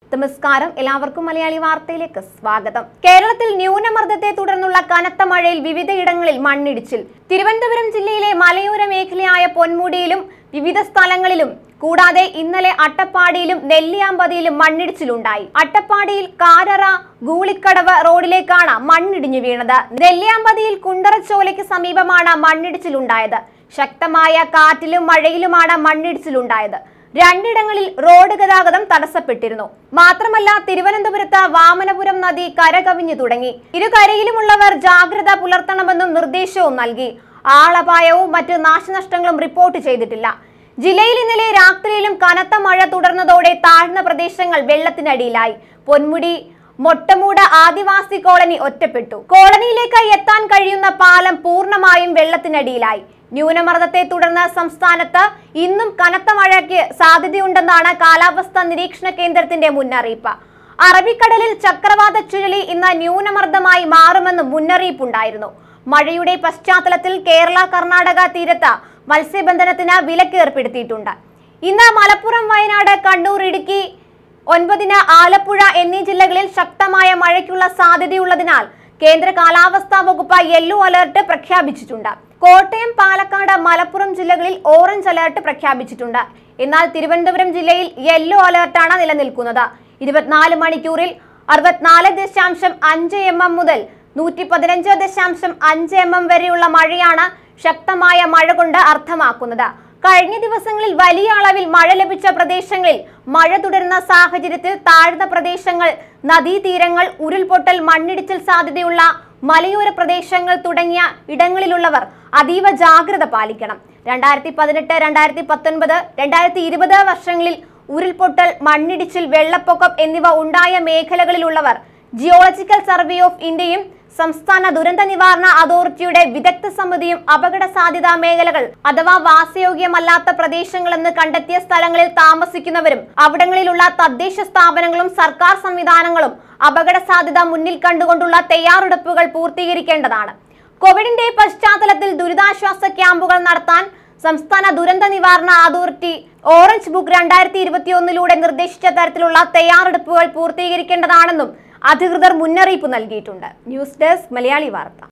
നമസ്കാരം എല്ലാവർക്കും മലയാളി വാർത്തയിലേക്ക് സ്വാഗതം കേരളത്തിൽ ന്യൂനമർദ്ദത്തെ തുടർന്നുള്ള കനത്ത മഴയിൽ വിവിധയിടങ്ങളിൽ മണ്ണിടിച്ചിൽ തിരുവനന്തപുരം ജില്ലയിലെ മലയോര മേഖലയായ പൊന്മുടിയിലും വിവിധ സ്ഥലങ്ങളിലും കൂടാതെ ഇന്നലെ അട്ടപ്പാടിയിലും നെല്ലിയാമ്പതിയിലും മണ്ണിടിച്ചിലുണ്ടായി അട്ടപ്പാടിയിൽ കാരറ ഗൂളിക്കടവ് റോഡിലേക്കാണ് മണ്ണിടിഞ്ഞു വീണത് നെല്ലിയാമ്പതിയിൽ കുണ്ടറച്ചോലയ്ക്ക് സമീപമാണ് മണ്ണിടിച്ചിലുണ്ടായത് ശക്തമായ കാറ്റിലും മഴയിലുമാണ് മണ്ണിടിച്ചിലുണ്ടായത് രണ്ടിടങ്ങളിൽ റോഡ് ഗതാഗതം തടസ്സപ്പെട്ടിരുന്നു മാത്രമല്ല തിരുവനന്തപുരത്ത് വാമനപുരം നദി കരകവിഞ്ഞു തുടങ്ങി ഇരുകരയിലുമുള്ളവർ ജാഗ്രത പുലർത്തണമെന്നും നിർദ്ദേശവും നൽകി ആളപായവും മറ്റ് നാശനഷ്ടങ്ങളും റിപ്പോർട്ട് ചെയ്തിട്ടില്ല ജില്ലയിൽ ഇന്നലെ രാത്രിയിലും കനത്ത മഴ തുടർന്നതോടെ താഴ്ന്ന പ്രദേശങ്ങൾ വെള്ളത്തിനടിയിലായി പൊന്മുടി മൊട്ടമൂട് ആദിവാസി കോളനി ഒറ്റപ്പെട്ടു കോളനിയിലേക്ക് എത്താൻ കഴിയുന്ന പാലം പൂർണ്ണമായും വെള്ളത്തിനടിയിലായി ന്യൂനമർദ്ദത്തെ തുടർന്ന് സംസ്ഥാനത്ത് ഇന്നും കനത്ത മഴയ്ക്ക് സാധ്യതയുണ്ടെന്നാണ് കാലാവസ്ഥാ നിരീക്ഷണ കേന്ദ്രത്തിന്റെ മുന്നറിയിപ്പ് അറബിക്കടലിൽ ചക്രവാത ചുഴലി ഇന്ന് ന്യൂനമർദ്ദമായി മാറുമെന്നും മുന്നറിയിപ്പുണ്ടായിരുന്നു മഴയുടെ പശ്ചാത്തലത്തിൽ കേരള കർണാടക തീരത്ത് മത്സ്യബന്ധനത്തിന് വിലക്ക് ഏർപ്പെടുത്തിയിട്ടുണ്ട് ഇന്ന് മലപ്പുറം വയനാട് കണ്ണൂർ ഇടുക്കി ഒൻപതിന് ആലപ്പുഴ എന്നീ ജില്ലകളിൽ ശക്തമായ മഴയ്ക്കുള്ള സാധ്യതയുള്ളതിനാൽ കേന്ദ്ര കാലാവസ്ഥാ വകുപ്പ് യെല്ലോ അലർട്ട് പ്രഖ്യാപിച്ചിട്ടുണ്ട് കോട്ടയം പാലക്കാട് മലപ്പുറം ജില്ലകളിൽ ഓറഞ്ച് അലർട്ട് പ്രഖ്യാപിച്ചിട്ടുണ്ട് എന്നാൽ തിരുവനന്തപുരം ജില്ലയിൽ യെല്ലോ അലർട്ടാണ് നിലനിൽക്കുന്നത് ഇരുപത്തിനാല് മണിക്കൂറിൽ അറുപത്തിനാല് ദശാംശം അഞ്ച് എം എം മുതൽ നൂറ്റി പതിനഞ്ച് ദശാംശം അഞ്ച് എം എം വരെയുള്ള മഴയാണ് ശക്തമായ മഴ കൊണ്ട് അർത്ഥമാക്കുന്നത് കഴിഞ്ഞ ദിവസങ്ങളിൽ വലിയ അളവിൽ മഴ ലഭിച്ച പ്രദേശങ്ങളിൽ മഴ തുടരുന്ന സാഹചര്യത്തിൽ താഴ്ന്ന പ്രദേശങ്ങൾ നദീതീരങ്ങൾ ഉരുൾപൊട്ടൽ മണ്ണിടിച്ചിൽ സാധ്യതയുള്ള മലയോര പ്രദേശങ്ങൾ തുടങ്ങിയ ഇടങ്ങളിലുള്ളവർ അതീവ ജാഗ്രത പാലിക്കണം രണ്ടായിരത്തി പതിനെട്ട് രണ്ടായിരത്തി പത്തൊൻപത് രണ്ടായിരത്തി ഇരുപത് വർഷങ്ങളിൽ ഉരുൾപൊട്ടൽ മണ്ണിടിച്ചിൽ വെള്ളപ്പൊക്കം എന്നിവ ഉണ്ടായ മേഖലകളിലുള്ളവർ ജിയോളജിക്കൽ സർവേ ഓഫ് ഇന്ത്യയും സംസ്ഥാന ദുരന്ത നിവാരണ അതോറിറ്റിയുടെ വിദഗ്ധ സമിതിയും അപകട സാധ്യതാ മേഖലകൾ അഥവാ വാസയോഗ്യമല്ലാത്ത പ്രദേശങ്ങളെന്ന് കണ്ടെത്തിയ സ്ഥലങ്ങളിൽ താമസിക്കുന്നവരും അവിടങ്ങളിലുള്ള തദ്ദേശ സ്ഥാപനങ്ങളും സർക്കാർ സംവിധാനങ്ങളും അപകട സാധ്യത മുന്നിൽ കണ്ടുകൊണ്ടുള്ള തയ്യാറെടുപ്പുകൾ പൂർത്തീകരിക്കേണ്ടതാണ് കോവിഡിന്റെ പശ്ചാത്തലത്തിൽ ദുരിതാശ്വാസ ക്യാമ്പുകൾ നടത്താൻ സംസ്ഥാന ദുരന്ത നിവാരണ അതോറിറ്റി ഓറഞ്ച് ബുക്ക് രണ്ടായിരത്തി ഇരുപത്തിയൊന്നിലൂടെ നിർദ്ദേശിച്ച തരത്തിലുള്ള തയ്യാറെടുപ്പുകൾ പൂർത്തീകരിക്കേണ്ടതാണെന്നും അധികൃതർ മുന്നറിയിപ്പ് നൽകിയിട്ടുണ്ട് ന്യൂസ് ഡെസ്ക് മലയാളി വാർത്ത